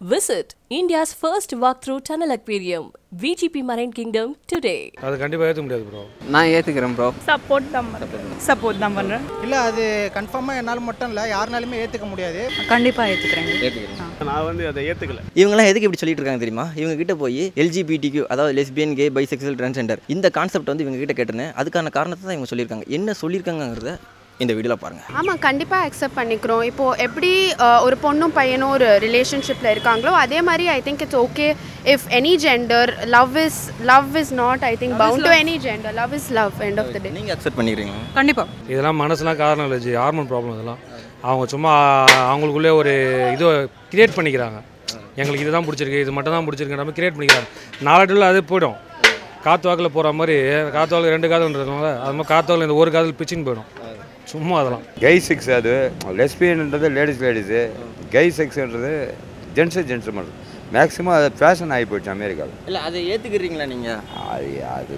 Visit India's first walkthrough tunnel aquarium, VGP Marine Kingdom, today. அது கண்டிப்பாக ஏற்ற முடியாது ப்ரோ நான் ஏற்றுக்கிறேன் ப்ரோ சப்போர்ட் தான் பண்ணுறேன் சப்போர்ட் தான் பண்ணுறேன் இல்லை அது கன்ஃபார்மாக என்னால் மட்டும் இல்லை யாருனாலுமே ஏற்றுக்க முடியாது கண்டிப்பாக ஏற்றுக்கிறேங்க ஏற்றுக்கிறேன் நான் வந்து அதை ஏற்றுக்கல இவங்கெல்லாம் எதுக்கு இப்படி சொல்லிட்டு இருக்காங்க தெரியுமா இவங்க கிட்ட போய் எல்ஜிபிடிக்யூ அதாவது லெஸ்பியன் கே பைசெக்சுவல் டிரான்ஸ்ஜெண்டர் இந்த கான்செப்ட் வந்து இவங்க கிட்ட கேட்டேன் அதுக்கான காரணத்தை தான் இவங்க சொல்லியிருக்காங்க என்ன சொல்லியிருக்காங்கிறத இந்த வீடியோவில் பாருங்கள் ஆமாம் கண்டிப்பாக அக்செப்ட் பண்ணிக்கிறோம் இப்போது எப்படி அஹ், ஒரு பொண்ணும் பையனும் ஒரு ரிலேஷன்ஷிப்பில் இருக்காங்களோ அதே மாதிரி I think it's okay if any gender love is love is not I think bound to any gender love is love end of the day நீங்கள் அக்செப்ட் பண்ணிக்கிறீங்க கண்டிப்பாக இதெல்லாம் மனசுலாம் காரணம் இல்லை ஜி ஹார்மோன் ப்ராப்ளம் இதெல்லாம் அவங்க சும்மா அவங்களுக்குள்ளே ஒரு இது கிரியேட் பண்ணிக்கிறாங்க எங்களுக்கு இதுதான் பிடிச்சிருக்கு இது மட்டும் தான் பிடிச்சிருக்குன்ற மாதிரி கிரியேட் பண்ணிக்கிறாங்க நாளடைவில் அது போயிடும் காற்று வாக்கில் போகிற மாதிரி காற்று வாக்கில் ரெண்டு காதல்ன்றதுனால அது மாதிரி காற்று வாக்கில் இந்த ஒரு காதல் பிச்சின்னு போயிடும் சும்மா அதெல்லாம் கை செக்ஸ் அது லெஸ்பியன்ன்றது லேடிஸ் லேடிஸு கை செக்ஸ்ன்றது ஜென்ஸு ஜென்ஸு மட்டும் மேக்ஸிமம் அது ஃபேஷன் ஆகி போயிடுச்சு அமெரிக்காவில் இல்லை அதை ஏற்றுக்கிறீங்களா நீங்கள் அது அது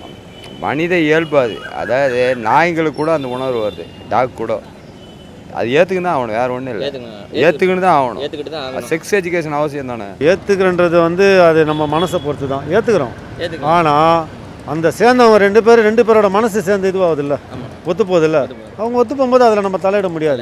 மனித இயல்பு அது அதாவது நாய்ங்களுக்கு கூட அந்த உணர்வு வருது டாக் கூட அது ஏற்றுக்குன்னு தான் ஆகணும் வேறு ஒன்றும் இல்லை ஏற்றுக்குன்னு தான் ஆகணும் ஏற்றுக்கிட்டு தான் ஆகணும் செக்ஸ் எஜுகேஷன் அவசியம் தானே ஏற்றுக்கிறன்றது வந்து அது நம்ம மனசை பொறுத்து தான் ஏற்றுக்கிறோம் ஏற்றுக்கலாம் ஆனால் அந்த சேர்ந்தவங்க ரெண்டு பேரும் ரெண்டு பேரோட மனசு சேர்ந்து இதுவாகுதுல்ல ஒத்து போகுதுல்ல அவங்க ஒத்து போகும்போது அதில் நம்ம தலையிட முடியாது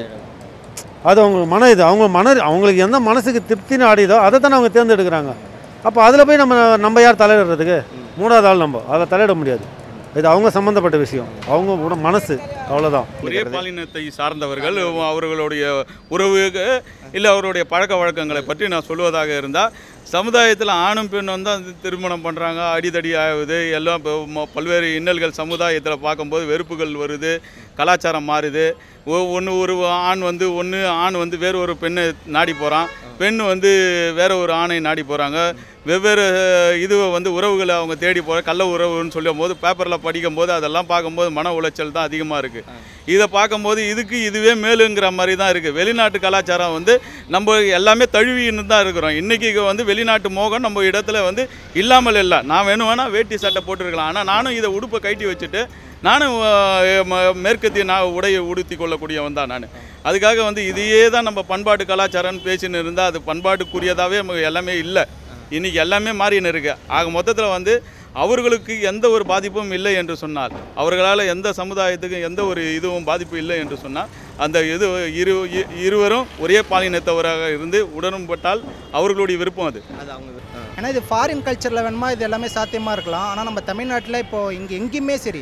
அது அவங்களுக்கு மன இது அவங்க மன அவங்களுக்கு எந்த மனசுக்கு திருப்தின்னு ஆடிதோ அதை தானே அவங்க தேர்ந்தெடுக்கிறாங்க அப்போ அதில் போய் நம்ம நம்ம யார் தலையிடுறதுக்கு மூணாவது ஆள் நம்ம அதில் தலையிட முடியாது இது அவங்க சம்மந்தப்பட்ட விஷயம் அவங்க உட- மனசு அவ்வளோதான் ஒரே பாலினத்தை சார்ந்தவர்கள் அவர்களுடைய உறவுக்கு இல்லை அவருடைய பழக்க வழக்கங்களை பற்றி நான் சொல்வதாக இருந்தால் சமுதாயத்தில் ஆணும் பெண்ணும் தான் திருமணம் பண்ணுறாங்க அடிதடி ஆகுது எல்லாம் இப்போ ம- பல்வேறு இன்னல்கள் சமுதாயத்தில் பார்க்கும்போது வெறுப்புகள் வருது கலாச்சாரம் மாறுது ஒன்று ஒரு ஆண் வந்து ஒன்று ஆண் வந்து வேறு ஒரு பெண்ணை நாடி போகிறான் பெண் வந்து வேற ஒரு ஆணை நாடி போகிறாங்க வெவ்வேறு இதுவை வந்து உறவுகளை அவங்க தேடி போகிற கள்ள உறவுன்னு சொல்லும் போது பேப்பரில் படிக்கும்போது அதெல்லாம் பார்க்கும்போது மன உளைச்சல் தான் அதிகமாக இருக்குது இதை பார்க்கும்போது இதுக்கு இதுவே மேலுங்கிற மாதிரி தான் இருக்குது வெளிநாட்டு கலாச்சாரம் வந்து நம்ம எல்லாமே தழுவின்னு தான் இருக்கிறோம் இன்றைக்கி வந்து வெளிநாட்டு மோகம் நம்ம இடத்துல வந்து இல்லாமல் இல்லை நான் வேணும் வேணால் வேட்டி சட்டை போட்டிருக்கலாம் ஆனால் நானும் இதை உடுப்பை கழட்டி வச்சுட்டு நானும் அஹ், ம- மேற்கத்திய நான் உடையை உடுத்தி கொள்ளக்கூடியவன் தான் நான் அதுக்காக வந்து இதையே தான் நம்ம பண்பாட்டு கலாச்சாரம்னு பேசின்னு இருந்தால் அது பண்பாட்டுக்குரியதாகவே நமக்கு எல்லாமே இல்லை இன்றைக்கி எல்லாமே மாறின்னு இருக்கு ஆக மொத்தத்தில் வந்து அவர்களுக்கு எந்த ஒரு பாதிப்பும் இல்லை என்று சொன்னால் அவர்களால் எந்த சமுதாயத்துக்கும் எந்த ஒரு இதுவும் பாதிப்பு இல்லை என்று சொன்னால் அந்த இது இரு இ- இருவரும் ஒரே பாலினத்தவராக இருந்து உடன்பட்டால் அவர்களுடைய விருப்பம் அது அது அவங்க ஏன்னா இது ஃபாரின் கல்ச்சரில் வேணுமா இது எல்லாமே சாத்தியமாக இருக்கலாம் ஆனால் நம்ம தமிழ்நாட்டில் இப்போ இங்கே எங்கேயுமே சரி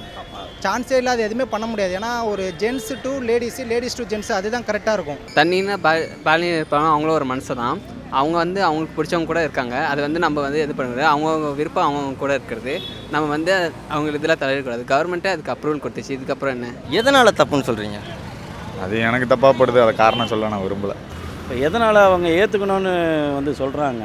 சான்ஸே இல்லை அது எதுவுமே பண்ண முடியாது ஏன்னா ஒரு gents to ladies ladies to gents அதுதான் கரெக்டாக இருக்கும் தண்ணின்னா பா பாலியல் இருப்பாங்க அவங்களும் ஒரு மனுஷன் தான் அவங்க வந்து அவங்களுக்கு பிடிச்சவங்க கூட இருக்காங்க அது வந்து நம்ம வந்து இது பண்ணுறது அவங்கவுங்க விருப்பம் அவங்கவுங்க கூட இருக்கிறது நம்ம வந்து அவங்க இதில் தலையிடக்கூடாது கவர்மெண்ட்டே அதுக்கு அப்ரூவல் கொடுத்துச்சு இதுக்கப்புறம் என்ன எதனால் தப்புன்னு சொல்கிறீங்க அது எனக்கு தப்பாக படுது அதை காரணம் சொல்ல நான் விரும்பலை இப்போ எதனால் அவங்க ஏற்றுக்கணும்னு வந்து சொல்கிறாங்க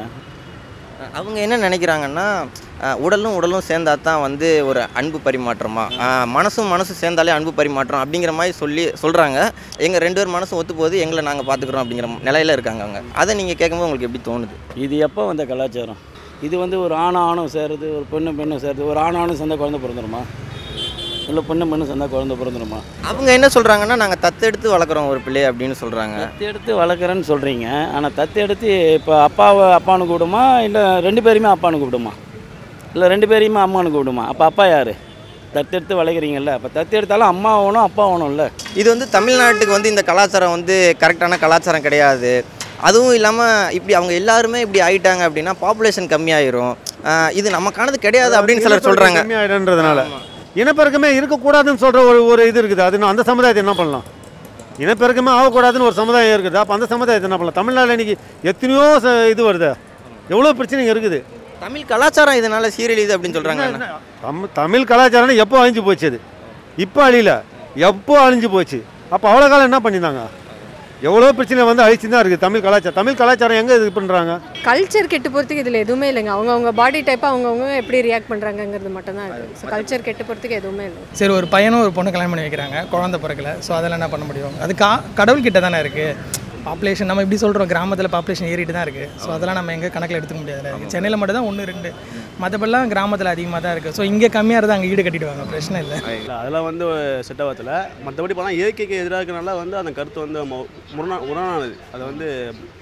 அவங்க என்ன நினைக்கிறாங்கன்னா அஹ், உடலும் உடலும் சேர்ந்தா தான் வந்து ஒரு அன்பு பரிமாற்றமா அஹ், மனசும் மனசும் சேர்ந்தாலே அன்பு பரிமாற்றம் அப்படிங்கிற மாதிரி சொல்லி சொல்கிறாங்க எங்கள் ரெண்டு பேர் மனசும் ஒத்து போகுது எங்களை நாங்கள் பார்த்துக்குறோம் அப்படிங்கிற நிலையில இருக்காங்க அவங்க அதை நீங்கள் கேட்கும்போது உங்களுக்கு எப்படி தோணுது இது எப்போ வந்த கலாச்சாரம் இது வந்து ஒரு ஆண் ஆணும் சேருது ஒரு பெண்ணு பெண்ணும் சேருது ஒரு ஆண் ஆணும் சேர்ந்தா குழந்தை பிறந்துருமா இல்லை பெண்ணு பெண்ணு சேர்ந்தா குழந்தை பிறந்துருமா அவங்க என்ன சொல்கிறாங்கன்னா நாங்கள் தத்தெடுத்து வளர்க்குறோம் ஒரு பிள்ளையை அப்படின்னு சொல்கிறாங்க தத்து எடுத்து வளர்க்குறேன்னு சொல்கிறீங்க ஆனால் தத்து எடுத்து இப்போ அப்பாவை அப்பான்னு கூப்பிடுமா இல்லை ரெண்டு பேரையுமே அப்பான்னு கூப்பிடுமா இல்லை ரெண்டு பேரையுமே அம்மானு கூப்பிடுமா அப்போ அப்பா யார் தத்து எடுத்து வளர்க்குறீங்கல்ல அப்போ தத்து எடுத்தாலும் அம்மா ஆகணும் அப்பா ஆகணும்ல இது வந்து தமிழ்நாட்டுக்கு வந்து இந்த கலாச்சாரம் வந்து கரெக்டான கலாச்சாரம் கிடையாது அதுவும் இல்லாமல் இப்படி அவங்க எல்லாருமே இப்படி ஆயிட்டாங்க அப்படின்னா பாப்புலேஷன் கம்மியாயிரும் அஹ், இது நமக்கானது கிடையாது அப்படின்னு சிலர் சொல்கிறாங்க கம்மியாயிடுன்றதுனால இனப்பெருக்கமே இருக்கக்கூடாதுன்னு சொல்கிற ஒரு ஒரு இது இருக்குது அது இன்னும் அந்த சமுதாயத்தை என்ன பண்ணலாம் இனப்பெருக்கமே ஆகக்கூடாதுன்னு ஒரு சமுதாயம் இருக்குது அப்போ அந்த சமுதாயத்தை என்ன பண்ணலாம் தமிழ்நாட்டில் இன்னைக்கு எத்தனையோ ச- இது வருது எவ்வளோ பிரச்சனைங்க இருக்குது தமிழ் கலாச்சாரம் இதனால சீரழியுது அப்படின்னு சொல்கிறாங்க தமிழ் தமிழ் கலாச்சாரம் எப்போ அழிஞ்சு போச்சு அது இப்போ அழியல எப்போ அழிஞ்சு போச்சு அப்போ அவ்வளோ காலம் என்ன பண்ணியிருந்தாங்க எவ்வளோ பிரச்சனை வந்து அழிச்சு தான் இருக்குது தமிழ் கலாச்சாரம் தமிழ் கலாச்சாரம் எங்கே இது பண்ணுறாங்க கல்ச்சர் கெட்டு போகிறதுக்கு இதில் எதுவுமே இல்லைங்க அவங்கவுங்க பாடி டைப் அவங்கவுங்க எப்படி ரியாக்ட் பண்ணுறாங்கங்கிறது மட்டும் தான் இருக்குது ஸோ கல்ச்சர் கெட்டு போகிறதுக்கு எதுவுமே இல்லை சரி ஒரு பையனும் ஒரு பொண்ணு கல்யாணம் பண்ணி வைக்கிறாங்க குழந்தை பிறக்கல ஸோ அதெல்லாம் என்ன பண்ண முடியும் அது கா கடவுள்கிட்ட தானே இருக்குது பாப்புலேஷன் நம்ம இப்படி சொல்கிறோம் கிராமத்தில் பாப்புலேஷன் ஏறிட்டு தான் இருக்குது ஸோ அதெல்லாம் நம்ம எங்கே கணக்கில் எடுத்துக்க முடியாது சென்னையில் மட்டும் தான் ஒன்று ரெண்டு மற்றபடிலாம் கிராமத்தில் அதிகமாக தான் இருக்குது ஸோ இங்கே கம்மியாக இருந்தால் அங்கே ஈடு கட்டிடுவாங்க பிரச்சனை இல்லை அதெல்லாம் வந்து செட் ஆகத்தில் மற்றபடி பார்த்தா இயற்கைக்கு எதிராக இருக்கனால வந்து அந்த கருத்து வந்து மு- முரணா முரணானது அதை வந்து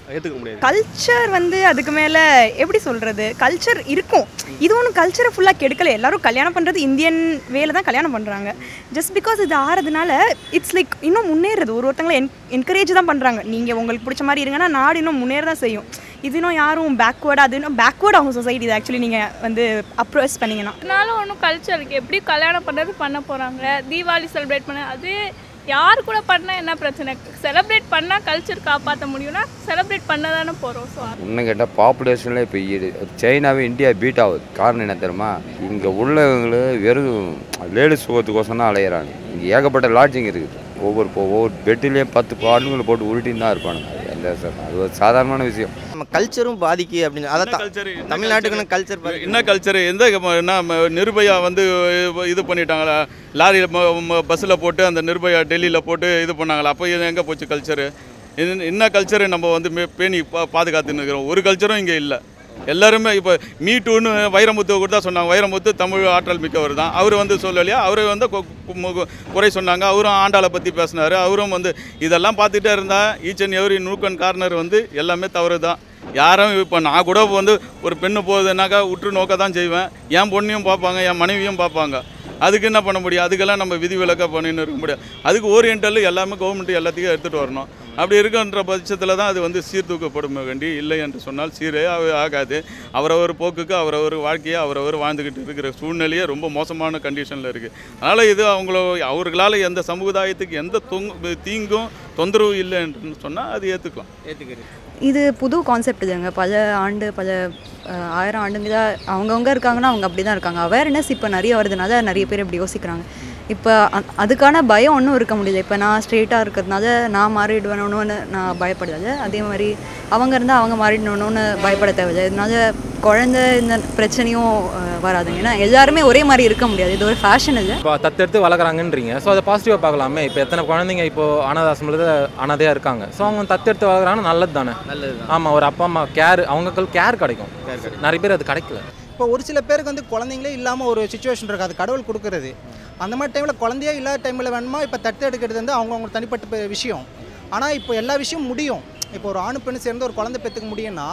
ஏற்றுக்க முடியாது கல்ச்சர் வந்து அதுக்கு மேலே எப்படி சொல்கிறது கல்ச்சர் இருக்கும் இது ஒன்றும் கல்ச்சரை ஃபுல்லாக கெடுக்கல எல்லாரும் கல்யாணம் பண்ணுறது இந்தியன் வேல தான் கல்யாணம் பண்ணுறாங்க ஜஸ்ட் பிகாஸ் இது ஆறதுனால இட்ஸ் லைக் இன்னும் முன்னேறுது ஒரு ஒருத்தங்களை என் என்கரேஜ் தான் பண்ணுறாங்க நீங்கள் உங்களுக்கு பிடிச்ச மாதிரி இருங்கன்னா நாடு இன்னும் முன்னேற தான் செய்யும் இது இன்னும் யாரும் பேக்வேர்டு அது இன்னும் பேக்வேர்டு அவங்க சொசைட்டி இது ஆக்சுவலி நீங்கள் வந்து அப்ரோச் பண்ணீங்கன்னா அதனால ஒன்றும் கல்ச்சர் இருக்குது எப்படி கல்யாணம் பண்ணுறது பண்ண போகிறாங்க தீபாவளி செலிப்ரேட் பண்ண அது யார் கூட பண்ணால் என்ன பிரச்சனை செலிப்ரேட் பண்ணால் கல்ச்சர் காப்பாற்ற முடியும்னா செலிப்ரேட் பண்ண தானே போகிறோம் ஸோ இன்னும் கேட்டால் பாப்புலேஷனில் இப்போ இது சைனாவே இந்தியா பீட் ஆகுது காரணம் என்ன தெரியுமா இங்கே உள்ளவங்களு வெறும் லேடிஸ் சுகத்துக்கோசம் தான் அலையிறாங்க இங்கே ஏகப்பட்ட லாட்ஜிங் இருக்குது ஒவ்வொரு இப்போ ஒவ்வொரு பெட்டிலையும் பத்து பாட்டுங்களை போட்டு உருட்டின்னு தான் இருப்பானுங்க எந்த சார் அது ஒரு சாதாரணமான விஷயம் நம்ம கல்ச்சரும் பாதிக்கு அப்படின்னு அதான் தமிழ்நாட்டுக்குன்னு கல்ச்சர் என்ன கல்ச்சர் எந்த ம- என்ன ம- நிர்பயா வந்து இது பண்ணிட்டாங்களா லாரியில் பஸ்ஸில் போட்டு அந்த நிர்பயா டெல்லியில் போட்டு இது பண்ணாங்களா அப்போ இது எங்கே போச்சு கல்ச்சரு என்ன கல்ச்சரை நம்ம வந்து மே- பேணி பா பாதுகாத்துன்னு இருக்கிறோம் ஒரு கல்ச்சரும் இங்கே இல்லை எல்லாருமே இப்போ மீ டூன்னு வைரமுத்து கூட தான் சொன்னாங்க வைரமுத்து தமிழ் ஆற்றல் மிக்கவர் தான் அவர் வந்து சொல்லலையா அவர் வந்து கொ- கு- மு- குறை சொன்னாங்க அவரும் ஆண்டாளை பற்றி பேசினார் அவரும் வந்து இதெல்லாம் பார்த்துட்டே இருந்தால் each and every nook and corner வந்து எல்லாமே தவறு தான் யாரும் இப்போ நான் கூட வந்து ஒரு பெண்ணு போகுதுன்னாக்கா உற்று நோக்க தான் செய்வேன் என் பொண்ணையும் பார்ப்பாங்க என் மனைவியும் பார்ப்பாங்க அதுக்கு என்ன பண்ண முடியும் அதுக்கெல்லாம் நம்ம விதி விலக்காக பண்ணின்னு இருக்க முடியாது அதுக்கு ஓரியண்டல் எல்லாமே கவர்மெண்ட் எல்லாத்தையும் எடுத்துகிட்டு வரணும் அப்படி இருக்குன்ற பட்சத்தில் தான் அது வந்து சீர்தூக்கப்படும் வேண்டி இல்லை என்று சொன்னால் சீரே ஆக- ஆகாது அவரவர் போக்குக்கு அவரவர் வாழ்க்கையை அவரவர் வாழ்ந்துக்கிட்டு இருக்கிற சூழ்நிலையே ரொம்ப மோசமான கண்டிஷனில் இருக்குது அதனால் இது அவங்கள அவர்களால் எந்த சமுதாயத்துக்கு எந்த தொங்கு தீங்கும் தொந்தரவு இல்லை என்று சொன்னால் அது ஏற்றுக்கலாம் ஏற்றுக்கிறேன் இது புது கான்செப்ட் இதுங்க பல ஆண்டு பல அஹ், ஆயிரம் ஆண்டுங்க தான் அவங்கவுங்க இருக்காங்கன்னா அவங்க அப்படி தான் இருக்காங்க அவேர்னஸ் இப்போ நிறைய வருதுனால நிறைய பேர் இப்படி யோசிக்கிறாங்க இப்போ அ- அதுக்கான பயம் ஒன்றும் இருக்க முடியல இப்போ நான் ஸ்ட்ரெயிட்டாக இருக்கிறதுனால நான் மாறிடுவேணும்னு நான் பயப்படாது அதே மாதிரி அவங்க இருந்தால் அவங்க மாறிடணும்னு பயப்பட தேவையில்லை இதனால குழந்தை இந்த பிரச்சனையும் அஹ், வராதுங்க ஏன்னா எல்லாருமே ஒரே மாதிரி இருக்க முடியாது இது ஒரு ஃபேஷன் இல்லை இப்போ தத்தெடுத்து வளர்க்குறாங்கன்றீங்க ஸோ அதை பாசிட்டிவாக பார்க்கலாமே இப்போ எத்தனை குழந்தைங்க இப்போ அனாதாசமில் அனாதையாக இருக்காங்க ஸோ அவங்க தத்தெடுத்து வளர்க்குறாங்கன்னா நல்லது தானே நல்லது ஆமாம் ஒரு அப்பா அம்மா கேர் அவங்களுக்கு கேர் கிடைக்கும் நிறைய பேர் அது கிடைக்கல இப்போ ஒரு சில பேருக்கு வந்து குழந்தைங்களே இல்லாமல் ஒரு சுச்சுவேஷன் இருக்குது அது கடவுள் கொடுக்குறது அந்த மாதிரி டைமில் குழந்தையே இல்லாத டைமில் வேணுமா இப்போ தத்து எடுக்கிறது வந்து அவங்கவுங்க தனிப்பட்ட பெ- விஷயம் ஆனால் இப்போ எல்லா விஷயமும் முடியும் இப்போ ஒரு ஆணு பெண்ணு சேர்ந்து ஒரு குழந்தை பெற்றுக்க முடியும்னா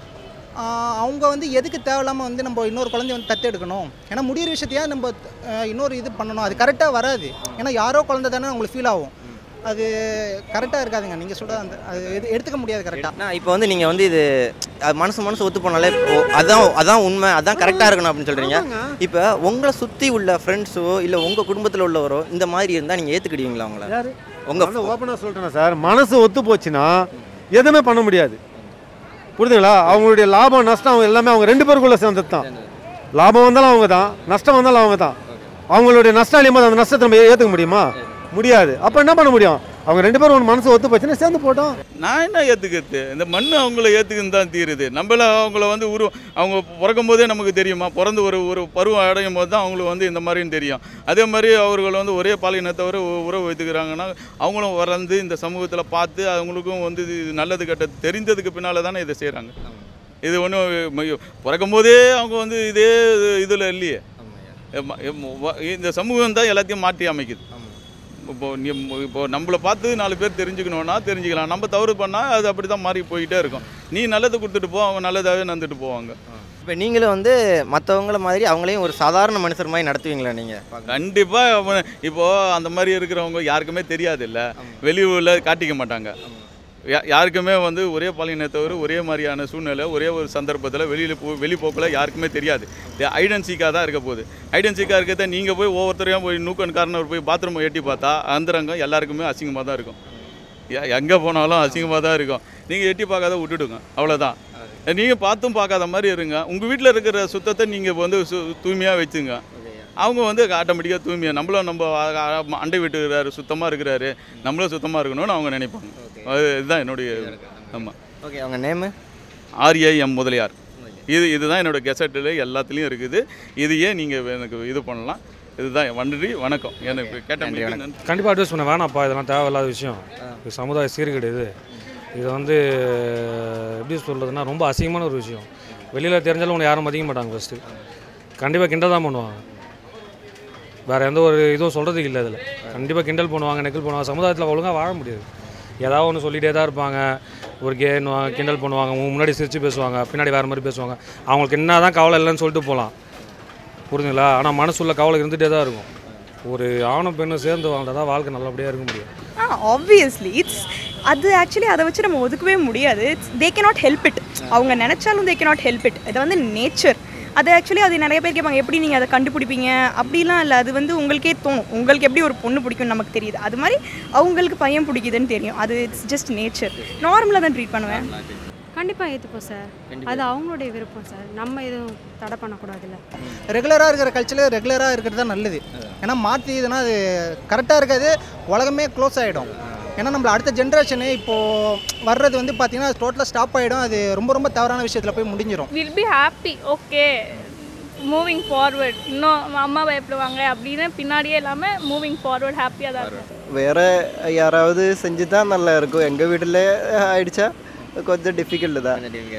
ஆஹ், அவங்க வந்து எதுக்கு தேவையில்லாமல் வந்து நம்ம இன்னொரு குழந்தைய வந்து தத்து எடுக்கணும் ஏன்னா முடியிற விஷயத்தையா நம்ம ஆஹ், இன்னொரு இது பண்ணணும் அது கரெக்டாக வராது ஏன்னா யாரோ குழந்தை தானே அவங்களுக்கு ஃபீல் ஆகும் அது கரெக்டாக இருக்காதுங்க நீங்கள் சொல்கிற அந்த அது எது எடுத்துக்க முடியாது கரெக்டாக நான் இப்போ வந்து நீங்கள் வந்து இது அது மனசு மனசு ஒத்து போனாலே ஓ, அதான் அதான் உண்மை அதான் கரெக்டாக இருக்கணும் அப்படின்னு சொல்கிறீங்க இப்போ உங்களை சுற்றி உள்ள ஃப்ரெண்ட்ஸோ இல்லை உங்கள் குடும்பத்தில் உள்ளவரோ இந்த மாதிரி இருந்தால் நீங்கள் ஏற்றுக்கிடுவீங்களா அவங்கள யாரு? உங்கள் நான் ஓப்பனாக சொல்லிட்டேன் சார் மனசு ஒத்து போச்சுன்னா எதுவுமே பண்ண முடியாது புரியுதுங்களா அவங்களுடைய லாபம் நஷ்டம் அவங்க எல்லாமே அவங்க ரெண்டு பேருக்குள்ள சேர்ந்தது தான் லாபம் வந்தாலும் அவங்க தான் நஷ்டம் வந்தாலும் அவங்க தான் அவங்களுடைய நஷ்டம் இல்லையும் போது அந்த நஷ்டத்தை நம்ம ஏற்றுக்க முடியுமா முடியாது அப்போ என்ன பண்ண முடியும் அவங்க ரெண்டு பேரும் ஒன்று மனசு ஒத்து போச்சுன்னா சேர்ந்து போட்டோம் நான் என்ன ஏற்றுக்கிறது இந்த மண் அவங்கள ஏற்றுக்குன்னு தான் தீருது நம்மள அவங்கள வந்து உரு அவங்க பிறக்கும் போதே நமக்கு தெரியுமா பிறந்து ஒரு ஒரு பருவம் அடையும் போது தான் அவங்களுக்கு வந்து இந்த மாதிரின்னு தெரியும் அதே மாதிரி அவர்கள் வந்து ஒரே பாலினத்தவரை உ- உறவு வைத்துக்கிறாங்கன்னா அவங்களும் வளர்ந்து இந்த சமூகத்தில் பார்த்து அவங்களுக்கும் வந்து இது நல்லது கெட்டது தெரிந்ததுக்கு பின்னால் தானே இதை செய்கிறாங்க இது ஒன்றும் பிறக்கும் போதே அவங்க வந்து இதே இதில் இல்லையே எம்ம- எம்ம- வ- இந்த சமூகம் தான் எல்லாத்தையும் மாற்றி அமைக்குது இப்போ நீ இப்போ நம்மளை பார்த்து நாலு பேர் தெரிஞ்சுக்கணுன்னா தெரிஞ்சுக்கலாம் நம்ம தவறு பண்ணால் அது அப்படி தான் மாறி போயிட்டே இருக்கும் நீ நல்லதை கொடுத்துட்டு போ அவங்க நல்லதாகவே நடந்துட்டு போவாங்க இப்போ நீங்களும் வந்து மற்றவங்கள மாதிரி அவங்களையும் ஒரு சாதாரண மனுஷர் மாதிரி நடத்துவீங்களா நீங்கள் கண்டிப்பாக இப்போது அந்த மாதிரி இருக்கிறவங்க யாருக்குமே தெரியாது இல்லை வெளியூரில் காட்டிக்க மாட்டாங்க யா- யாருக்குமே வந்து ஒரே பாலினத்தவர் ஒரே மாதிரியான சூழ்நிலை ஒரே ஒரு சந்தர்ப்பத்தில் வெளியில் போ வெளிப்போக்கில் யாருக்குமே தெரியாது ஐடென்சிக்காக தான் இருக்க போகுது ஐடென்சிக்காக இருக்கிறத நீங்கள் போய் ஒவ்வொருத்தரையும் போய் நூக்கன் கார்னர் போய் பாத்ரூம் எட்டி பார்த்தா அந்தரங்கம் எல்லாருக்குமே அசிங்கமாக தான் இருக்கும் எங்கே போனாலும் அசிங்கமாக தான் இருக்கும் நீங்கள் எட்டி பார்க்காத விட்டுடுங்க அவ்வளோதான் நீங்கள் பார்த்தும் பார்க்காத மாதிரி இருங்க உங்கள் வீட்டில் இருக்கிற சுத்தத்தை நீங்கள் வந்து சு தூய்மையாக வச்சுங்க அவங்க வந்து ஆட்டோமேட்டிக்காக தூய்மையாக நம்மளும் நம்ம அ- அ- அண்டை விட்டுக்கிறாரு சுத்தமாக இருக்கிறாரு நம்மளும் சுத்தமாக இருக்கணும்னு அவங்க நினைப்பாங்க அது இதுதான் என்னுடைய ஆமாம் ஓகே அவங்க நேமு ஆர்ஐஎம் முதலியார் இது இதுதான் என்னோட கெசட்டில் எல்லாத்துலேயும் இருக்குது இதையே நீங்கள் எனக்கு இது பண்ணலாம் இதுதான் நன்றி வணக்கம் எனக்கு கேட்ட நன்றி கண்டிப்பாக அட்வைஸ் பண்ண வேணாம்ப்பா இதெல்லாம் தேவையில்லாத விஷயம் இது சமுதாய சீர்கேடு இது இது வந்து எப்படி சொல்கிறதுனா ரொம்ப அசிங்கமான ஒரு விஷயம் வெளியில் தெரிஞ்சாலும் உன்னை யாரும் மதிக்க மாட்டாங்க ஃபஸ்ட்டு கண்டிப்பாக கிண்டல் தான் பண்ணுவாங்க வேறு எந்த ஒரு இதுவும் சொல்கிறதுக்கு இல்லை இதில் கண்டிப்பாக கிண்டல் பண்ணுவாங்க நெக்கில் பண்ணுவாங்க சமுதாயத்தில் ஒழுங்காக வாழ முடியாது ஏதாவது ஒன்று சொல்லிகிட்டே தான் இருப்பாங்க ஒரு கேன்னு கிண்டல் பண்ணுவாங்க உங்க முன்னாடி சிரித்து பேசுவாங்க பின்னாடி வேறு மாதிரி பேசுவாங்க அவங்களுக்கு என்ன தான் கவலை இல்லைன்னு சொல்லிட்டு போகலாம் புரிஞ்சுங்களா ஆனால் மனசுள்ள கவலை இருந்துகிட்டே தான் இருக்கும் ஒரு ஆணும் பெண்ணும் சேர்ந்து வாழ்ந்தால் தான் வாழ்க்கை நல்லபடியாக இருக்க முடியும் ஆ ஆப்வியஸ்லி இட்ஸ் அது ஆக்சுவலி அதை வச்சு நம்ம ஒதுக்கவே முடியாது it's they cannot help it அவங்க நினச்சாலும் தே கேனாட் ஹெல்ப் இட் இது வந்து நேச்சர் அது ஆக்சுவலி அது நிறைய பேர் கேட்பாங்க எப்படி நீங்கள் அதை கண்டுபிடிப்பீங்க அப்படிலாம் இல்லை அது வந்து உங்களுக்கே தோணும் உங்களுக்கு எப்படி ஒரு பொண்ணு பிடிக்கும்னு நமக்கு தெரியுது அது மாதிரி அவங்களுக்கு பையன் பிடிக்குதுன்னு தெரியும் அது இட்ஸ் ஜஸ்ட் நேச்சர் நார்மலாக தான் ட்ரீட் பண்ணுவேன் கண்டிப்பாக ஏற்றுப்போம் சார் அது அவங்களுடைய விருப்பம் சார் நம்ம எதுவும் தடை பண்ணக்கூடாதுல்ல ரெகுலராக இருக்கிற கல்ச்சரில் ரெகுலராக இருக்கிறது தான் நல்லது ஏன்னா மாற்றி இதுனா அது கரெக்டாக இருக்காது உலகமே க்ளோஸ் ஆகிடும் ஏன்னா நம்மள அடுத்த ஜென்ரேஷனு இப்போது வர்றது வந்து பார்த்திங்கன்னா டோட்டலாக ஸ்டாப் ஆகிடும் அது ரொம்ப ரொம்ப தவறான விஷயத்தில் போய் முடிஞ்சிடும் will be happy okay moving forward இன்னும் அம்மா பயப்படுவாங்க அப்படின்னு பின்னாடியே இல்லாமல் மூவிங் ஃபார்வர்ட் ஹாப்பியாக தான் இருக்கும் வேறு யாராவது செஞ்சு தான் நல்லா இருக்கும் எங்கள் வீட்டில் ஆயிடுச்சா கொஞ்சம் டிஃபிகல்ட்டு தான்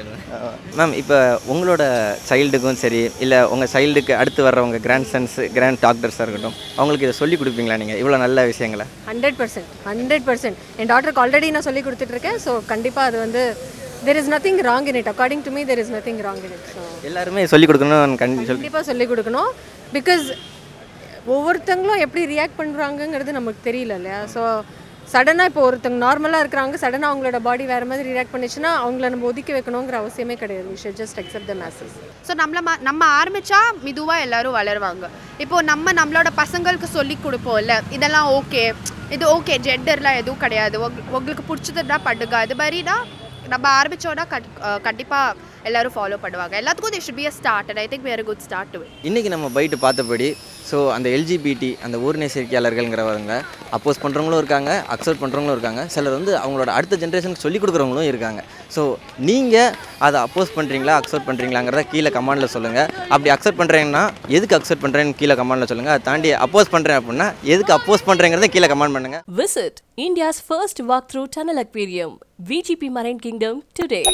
மேம் இப்போ உங்களோட சைல்டுக்கும் சரி இல்லை உங்கள் சைல்டுக்கு அடுத்து வர்றவங்க கிராண்ட் சன்ஸ் கிராண்ட் டாக்டர்ஸாக இருக்கட்டும் அவங்களுக்கு இதை சொல்லி கொடுப்பீங்களா நீங்கள் இவ்வளோ நல்ல விஷயங்களை ஹண்ட்ரட் பர்சன்ட் ஹண்ட்ரட் பர்சன்ட் என் டாக்டருக்கு ஆல்ரெடி நான் சொல்லி கொடுத்துட்ருக்கேன் ஸோ கண்டிப்பாக அது வந்து there is nothing wrong in it according to me there is nothing wrong in it so எல்லாருமே சொல்லி கொடுக்கணும்னு கண்டி சொல்லி கண்டிப்பாக சொல்லி கொடுக்கணும் பிகாஸ் ஒவ்வொருத்தங்களும் எப்படி ரியாக்ட் பண்ணுறாங்கங்கிறது நமக்கு தெரியல இல்லையா ஸோ சடனாக இப்போ ஒருத்தங்க நார்மலாக இருக்கிறாங்க சடனாக அவங்களோட பாடி வேறு மாதிரி ரியாக்ட் பண்ணுச்சுன்னா அவங்கள நம்ம ஒதுக்கி வைக்கணுங்கிற அவசியமே கிடையாது we should just accept the masses so நம்மள ம- நம்ம ஆரம்பிச்சா மெதுவாக எல்லாரும் வளருவாங்க இப்போ நம்ம நம்மளோட பசங்களுக்கு சொல்லி கொடுப்போம்ல இதெல்லாம் ஓகே இது ஓகே ஜெண்டர்லாம் எதுவும் கிடையாது உங்க- உங்களுக்கு பிடிச்சதுன்னா பண்ணுங்க அது மாதிரினா நம்ம ஆரம்பிச்சோன்னா கட் கண்டிப்பாக எல்லாரும் ஃபாலோ பண்ணுவாங்க எல்லாத்துக்கும் they should be a start and I think very good start to இன்றைக்கி நம்ம பைட்டு பார்த்தபடி ஸோ அந்த எல்ஜிபிடி அந்த ஊர்நே சேர்க்கையாளர்கள்ங்கிறவங்க அப்போஸ் பண்ணுறவங்களும் இருக்காங்க அக்செப்ட் பண்ணுறவங்களும் இருக்காங்க சிலர் வந்து அவங்களோட அடுத்த ஜென்ரேஷனுக்கு சொல்லிக் கொடுக்குறவங்களும் இருக்காங்க ஸோ நீங்கள் அதை அப்போஸ் பண்ணுறீங்களா அக்செப்ட் பண்ணுறீங்களாங்கிறத கீழே கமெண்டில் சொல்லுங்கள் அப்படி அக்செப்ட் பண்ணுறீங்கன்னா எதுக்கு அக்செப்ட் பண்ணுறேன்னு கீழே கமெண்டில் சொல்லுங்கள் அதை தாண்டி அப்போஸ் பண்ணுறேன் அப்படின்னா எதுக்கு அப்போஸ் பண்ணுறேங்கிறத கீழே கமெண்ட் பண்ணுங்கள் Visit India's first walkthrough tunnel aquarium, VGP Marine Kingdom, today.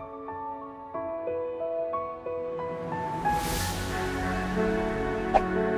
Thank you.